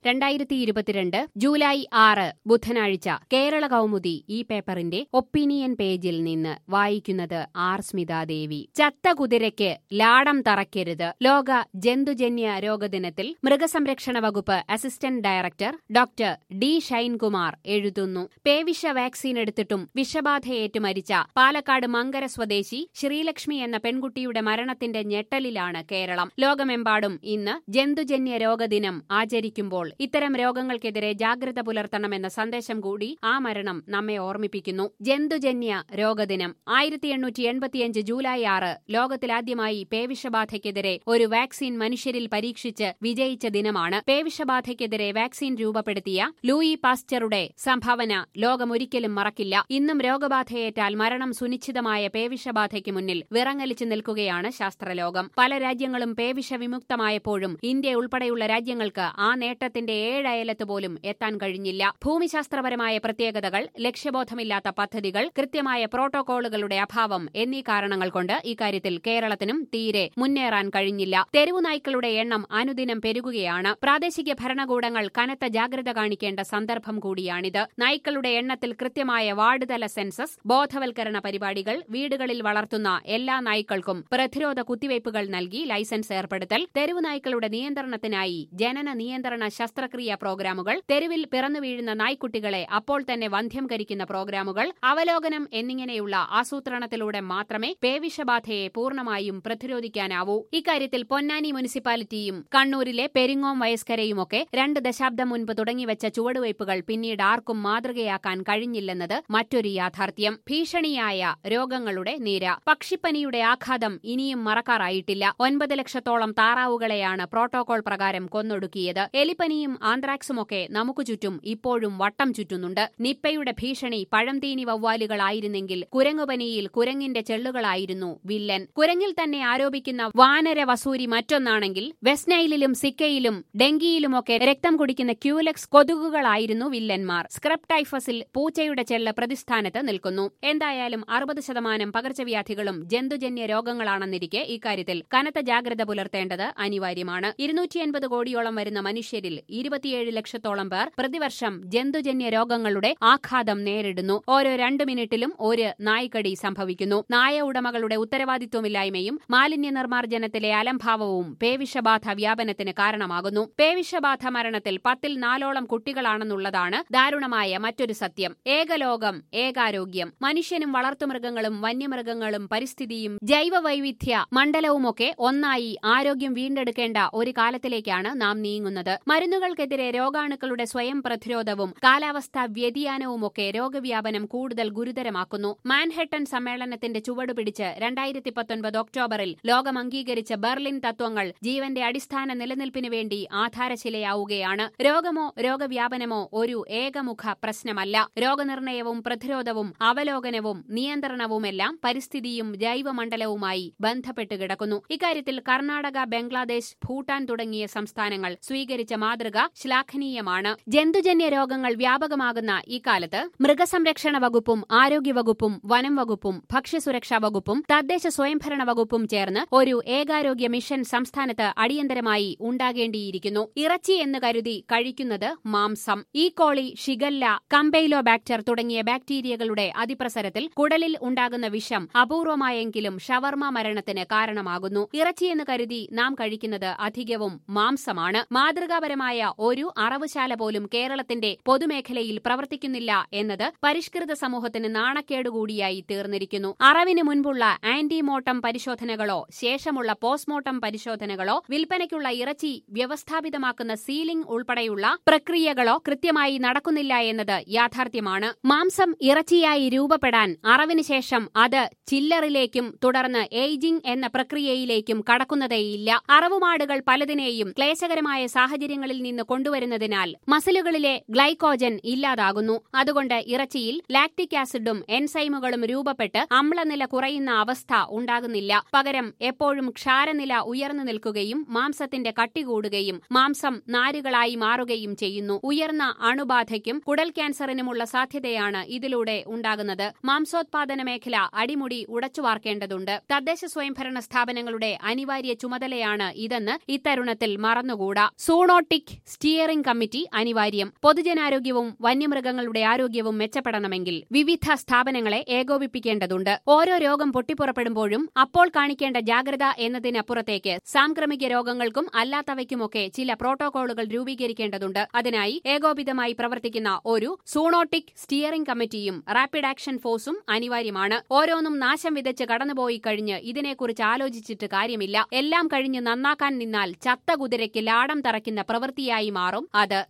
രണ്ടായിരത്തി ഇരുപത്തിരണ്ട് ജൂലൈ ആറ് ബുധനാഴ്ച കേരള കൗമുദി ഈ പേപ്പറിന്റെ ഒപ്പീനിയൻ പേജിൽ നിന്ന് വായിക്കുന്നത് ആർ സ്മിതാദേവി ചത്ത കുതിരയ്ക്ക് ലാടം തറയ്ക്കരുത് ലോക ജന്തുജന്യ രോഗദിനത്തിൽ മൃഗസംരക്ഷണ വകുപ്പ് assistant director doctor D Shinekumar എഴുതുന്നു പേവിഷ വാക്സിൻ എടുത്തിട്ടും വിഷബാധയേറ്റ് മരിച്ച പാലക്കാട് മങ്കര സ്വദേശി ശ്രീലക്ഷ്മി എന്ന പെൺകുട്ടിയുടെ മരണത്തിന്റെ ഞെട്ടലിലാണ് കേരളം ലോകമെമ്പാടും ഇന്ന് ജന്തുജന്യ രോഗദിനം ആചരിക്കുമ്പോൾ ഇത്തരം രോഗങ്ങൾക്കെതിരെ ജാഗ്രത പുലർത്തണമെന്ന സന്ദേശം കൂടി ആ മരണം നമ്മെ ഓർമ്മിപ്പിക്കുന്നു ജന്തുജന്യ രോഗദിനം ആയിരത്തി എണ്ണൂറ്റി എൺപത്തിയഞ്ച് ജൂലൈ ആറ് ലോകത്തിലാദ്യമായി പേവിഷബാധയ്ക്കെതിരെ ഒരു വാക്സിൻ മനുഷ്യരിൽ പരീക്ഷിച്ച് വിജയിച്ച ദിനമാണ് പേവിഷബാധയ്ക്കെതിരെ വാക്സിൻ രൂപപ്പെടുത്തിയ ലൂയി പാസ്ചറുടെ സംഭാവന ലോകമൊരിക്കലും മറക്കില്ല ഇന്നും രോഗബാധയേറ്റാൽ മരണം സുനിശ്ചിതമായ പേവിഷബാധയ്ക്ക് മുന്നിൽ വിറങ്ങലിച്ചു നിൽക്കുകയാണ് ശാസ്ത്രലോകം പല രാജ്യങ്ങളും പേവിഷ വിമുക്തമായപ്പോഴും ഇന്ത്യ ഉൾപ്പെടെയുള്ള രാജ്യങ്ങൾക്ക് ആ നേട്ടത്തിന്റെ ഏഴയലത്ത് പോലും എത്താൻ കഴിഞ്ഞില്ല ഭൂമിശാസ്ത്രപരമായ പ്രത്യേകതകൾ ലക്ഷ്യബോധമില്ലാത്ത പദ്ധതികൾ കൃത്യമായ പ്രോട്ടോകോളുകളുടെ അഭാവം എന്നീ കാരണങ്ങൾ കൊണ്ട് ഇക്കാര്യത്തിൽ കേരളത്തിനും തീരെ മുന്നേറാൻ കഴിഞ്ഞില്ല തെരുവുനായ്ക്കളുടെ എണ്ണം അനുദിനം പെരുകുകയാണ് പ്രാദേശിക ഭരണകൂടങ്ങൾ കനത്ത ജാഗ്രത കാണിക്കേണ്ട സന്ദർഭം കൂടിയാണിത് നായ്ക്കളുടെ എണ്ണത്തിൽ കൃത്യമായ വാർഡ് തല സെൻസസ് ബോധവൽക്കരണ പരിപാടികൾ വീടുകളിൽ വളർത്തുന്ന എല്ലാ നായ്ക്കൾക്കും പ്രതിരോധ കുത്തിവയ്പുകൾ നൽകി ലൈസൻസ് ഏർപ്പെടുത്തൽ തെരുവുനായ്ക്കളുടെ നിയന്ത്രണത്തിനായി ജനന നിയന്ത്രണ ശസ്ത്രക്രിയ പ്രോഗ്രാമുകൾ തെരുവിൽ പിറന്നു വീഴുന്ന നായ്ക്കുട്ടികളെ അപ്പോൾ തന്നെ വന്ധ്യംകരിക്കുന്ന പ്രോഗ്രാമുകൾ അവലോകനം എന്നിങ്ങനെയുള്ള ആസൂത്രണത്തിലൂടെ മാത്രമേ പേവിഷബാധയെ പൂർണ്ണമായും പ്രതിരോധിക്കാനാവൂ ഇക്കാര്യത്തിൽ പൊന്നാനി മുനിസിപ്പാലിറ്റിയും കണ്ണൂരിലെ പെരിങ്ങോം വയസ്കരയുമൊക്കെ രണ്ട് ദശാബ്ദം മുൻപ് തുടങ്ങിവെച്ച ചുവടുവയ്പുകൾ പിന്നീട് ആർക്കും മാതൃകയാക്കാൻ കഴിഞ്ഞില്ലെന്നത് മറ്റൊരു യാഥാർത്ഥ്യം ഭീഷണിയായ രോഗങ്ങളുടെ നീര പക്ഷിപ്പനിയുടെ ആഘാതം ഇനിയും മറക്കാറായിട്ടില്ല ഒൻപത് ലക്ഷത്തോളം താറാവുകളെയാണ് പ്രോട്ടോകോൾ പ്രകാരം കൊന്നൊടുക്കിയത് എലിപ്പനിയും ആന്ത്രാക്സുമൊക്കെ നമുക്ക് ചുറ്റും ഇപ്പോഴും വട്ടം ചുറ്റുന്നുണ്ട് നിപ്പയുടെ ഭീഷണി പഴംതീനി വവ്വാലുകളായിരുന്നെങ്കിൽ കുരങ്ങുപനിയിൽ കുരങ്ങിന്റെ ചെള്ളുകളായിരുന്നു വില്ലൻ കുരങ്ങിൽ തന്നെ ആരോപിക്കുന്ന വാനര വസൂരി മറ്റൊന്നാണെങ്കിൽ വെസ്റ്റ്നൈലിലും സിക്കയിലും ഡെങ്കിയിലുമൊക്കെ രക്തം കുടിക്കുന്ന ക്യൂലക്സ് കൊതുകുകളായിരുന്നു വില്ലന്മാർ സ്ക്രപ്ടൈഫസിൽ പൂച്ചയുടെ ചെള്ള് പ്രതിസ്ഥാനത്ത് നിൽക്കുന്നു എന്തായാലും അറുപത് ശതമാനം പകർച്ചവ്യാധികളും ജന്തുജന്യ രോഗങ്ങളാണെന്നിരിക്കെ ഇക്കാര്യത്തിൽ കനത്ത ജാഗ്രത പുലർത്തേണ്ടത് അനിവാര്യമാണ് ഇരുന്നൂറ്റി എൺപത് കോടിയോളം വരുന്ന മനുഷ്യരിൽ ഇരുപത്തിയേഴ് ലക്ഷത്തോളം പേർ പ്രതിവർഷം ജന്തുജന്യ രോഗങ്ങളുടെ ആഘാതം നേരിടുന്നു ഓരോ രണ്ട് മിനിറ്റിലും ഒരു നായ്ക്കടി സംഭവിക്കുന്നു നായ ഉടമകളുടെ ഉത്തരവാദിത്വമില്ലായ്മയും മാലിന്യ നിർമ്മാർജ്ജനത്തിലെ അലംഭാവവും പേവിഷബാധ വ്യാപനത്തിന് കാരണമാകുന്നു പേവിഷബാധ മരണത്തിൽ പത്തിൽ നാലോളം കുട്ടികളാണെന്നുള്ളതാണ് ദാരുണമായ മറ്റൊരു സത്യം ഏകലോകം ഏകാരോഗ്യം മനുഷ്യനും വളർത്തുമൃഗങ്ങളും വന്യമൃഗങ്ങളും പരിസ്ഥിതിയും ജൈവവൈവിധ്യ മണ്ഡലവുമൊക്കെ ഒന്നായി ആരോഗ്യം വീണ്ടെടുക്കേണ്ട ഒരു കാലത്തിലേക്കാണ് നാം നീങ്ങുന്നത് മരുന്നുകൾക്കെതിരെ രോഗാണുക്കളുടെ സ്വയം പ്രതിരോധവും കാലാവസ്ഥാ വ്യതിയാനവുമൊക്കെ രോഗവ്യാപനം കൂടുതൽ ഗുരുതരമാക്കുന്നു മാൻഹട്ടൻ സമ്മേളനത്തിന്റെ ചുവടുപിടിച്ച് രണ്ടായിരത്തി പത്തൊൻപത് ഒക്ടോബറിൽ ലോകം അംഗീകരിച്ച ബെർലിൻ തത്വങ്ങൾ ജീവന്റെ അടിസ്ഥാന നിലനിൽപ്പിനു വേണ്ടി ആധാരശിലയാവുകയാണ് രോഗമോ രോഗവ്യാപനമോ ഒരു ഏകമുഖ പ്രശ്നമല്ല രോഗനിർണയവും പ്രതിരോധവും അവലോകനവും നിയന്ത്രണവുമെല്ലാം പരിസ്ഥിതിയും ജൈവമണ്ഡലവുമായി ബന്ധപ്പെട്ട് കിടക്കുന്നു ഇക്കാര്യത്തിൽ കർണാടക ബംഗ്ലാദേശ് ഭൂട്ടാൻ തുടങ്ങിയ സംസ്ഥാനങ്ങൾ സ്വീകരിച്ച മാതൃക ശ്ലാഘനീയമാണ് ജന്തുജന്യ രോഗങ്ങൾ വ്യാപകമാകുന്ന ഇക്കാലത്ത് മൃഗസംരക്ഷണ വകുപ്പും ആരോഗ്യവകുപ്പും വനം വകുപ്പും ഭക്ഷ്യസുരക്ഷാ വകുപ്പും തദ്ദേശ സ്വയംഭരണ വകുപ്പും ചേർന്ന് ഒരു ഏകാരോഗ്യ മിഷൻ സംസ്ഥാനത്ത് അടിയന്തരമായി ഉണ്ടാകേണ്ടിയിരിക്കുന്നു ഇറച്ചി എന്ന് കരുതി കഴിക്കുന്നത് മാംസം ഈ കോളി ഷിഗല്ല കമ്പൈലോ ബാക്ടർ തുടങ്ങിയ ബാക്ടീരിയകളുടെ അതിപ്രസരത്തിൽ കുടലിൽ ഉണ്ടാകുന്ന വിഷം അപൂർവമായെങ്കിലും ഷവർമ മരണത്തിന് കാരണമാകുന്നു ഇറച്ചിയെന്ന് കരുതി നാം കഴിക്കുന്നത് അധികവും മാംസമാണ് മാതൃകാപരമായ ഒരു അറവുശാല പോലും കേരളത്തിന്റെ പൊതുമേഖലയിൽ പ്രവർത്തിക്കുന്നില്ല എന്നത് പരിഷ്കൃത സമൂഹത്തിന് നാണക്കേടുകൂടിയായി തീർന്നിരിക്കുന്നു അറവിന് മുൻപുള്ള ആന്റിമോർട്ടം പരിശോധനകളോ ശേഷമുള്ള പോസ്റ്റ്മോർട്ടം പരിശോധനകളോ വിൽപ്പനയ്ക്കുള്ള ഇറച്ചി വ്യവസ്ഥാപിതമാക്കുന്ന സീലിംഗ് ഉൾപ്പെടെയുള്ള പ്രക്രിയകളോ കൃത്യമായി നടക്കുന്നില്ല എന്നത് യാഥാർത്ഥ്യമാണ് മാംസം ഇറച്ചിയായി രൂപപ്പെടാൻ അറവിന് ശേഷം അത് ചില്ലറിലേക്കും തുടർന്ന് ഏജിംഗ് എന്ന പ്രക്രിയയിലേക്കും കടക്കുന്നതേയില്ല അറവുമാടുകൾ പലതിനെയും ക്ലേശകരമായ സാഹചര്യങ്ങളിൽ നിന്ന് കൊണ്ടുവരുന്നതിനാൽ മസിലുകളിലെ ഗ്ലൈക്കോജൻ ഇല്ലാതാകുന്നു അതുകൊണ്ട് ഇറച്ചിയിൽ ലാക്ടിക് ആസിഡും എൻസൈമുകളും രൂപപ്പെട്ട് അമ്ലനില കുറയുന്ന അവസ്ഥ ഉണ്ടാകുന്നില്ല പകരം എപ്പോഴും ക്ഷാരനില ഉയർന്നു നിൽക്കുകയും മാംസത്തിന്റെ കട്ടി കൂടുകയും മാംസം നാരുകളായി മാറുകയും ചെയ്യുന്നു ഉയർന്ന അണുബാധയ്ക്കും കുടൽ ക്യാൻസറിനുമുള്ള സാധ്യതയാണ് ഇതിലൂടെ ഉണ്ടാകുന്നത് മാംസോത്പാദന മേഖല അടിമുടി ഉടച്ചുവാർക്കേണ്ടതുണ്ട് തദ്ദേശ സ്വയംഭരണ സ്ഥാപനങ്ങളുടെ അനിവാര്യ ചുമതലയാണ് ഇതെന്ന് ഇത്തരുണത്തിൽ മറന്നുകൂടാ സൂണോട്ടിക് സൂണോട്ടിക് സ്റ്റിയറിംഗ് കമ്മിറ്റി അനിവാര്യം പൊതുജനാരോഗ്യവും വന്യമൃഗങ്ങളുടെ ആരോഗ്യവും മെച്ചപ്പെടണമെങ്കിൽ വിവിധ സ്ഥാപനങ്ങളെ ഏകോപിപ്പിക്കേണ്ടതുണ്ട് ഓരോ രോഗം പൊട്ടിപ്പുറപ്പെടുമ്പോഴും അപ്പോൾ കാണിക്കേണ്ട ജാഗ്രത എന്നതിനപ്പുറത്തേക്ക് സാംക്രമിക രോഗങ്ങൾക്കും അല്ലാത്തവയ്ക്കുമൊക്കെ ചില പ്രോട്ടോകോളുകൾ രൂപീകരിക്കേണ്ടതുണ്ട് അതിനായി ഏകോപിതമായി പ്രവർത്തിക്കുന്ന ഒരു സൂണോട്ടിക് സ്റ്റിയറിംഗ് കമ്മിറ്റിയും റാപ്പിഡ് ആക്ഷൻ ഫോഴ്സും അനിവാര്യമാണ് ഓരോന്നും നാശം വിതച്ച് കടന്നുപോയി കഴിഞ്ഞ് ഇതിനെക്കുറിച്ച് ആലോചിച്ചിട്ട് കാര്യമില്ല എല്ലാം കഴിഞ്ഞ് നന്നാക്കാൻ നിന്നാൽ ചത്ത കുതിരയ്ക്ക് ലാടം തറയ്ക്കുന്ന പ്രവൃത്തിയായി മാറും അത്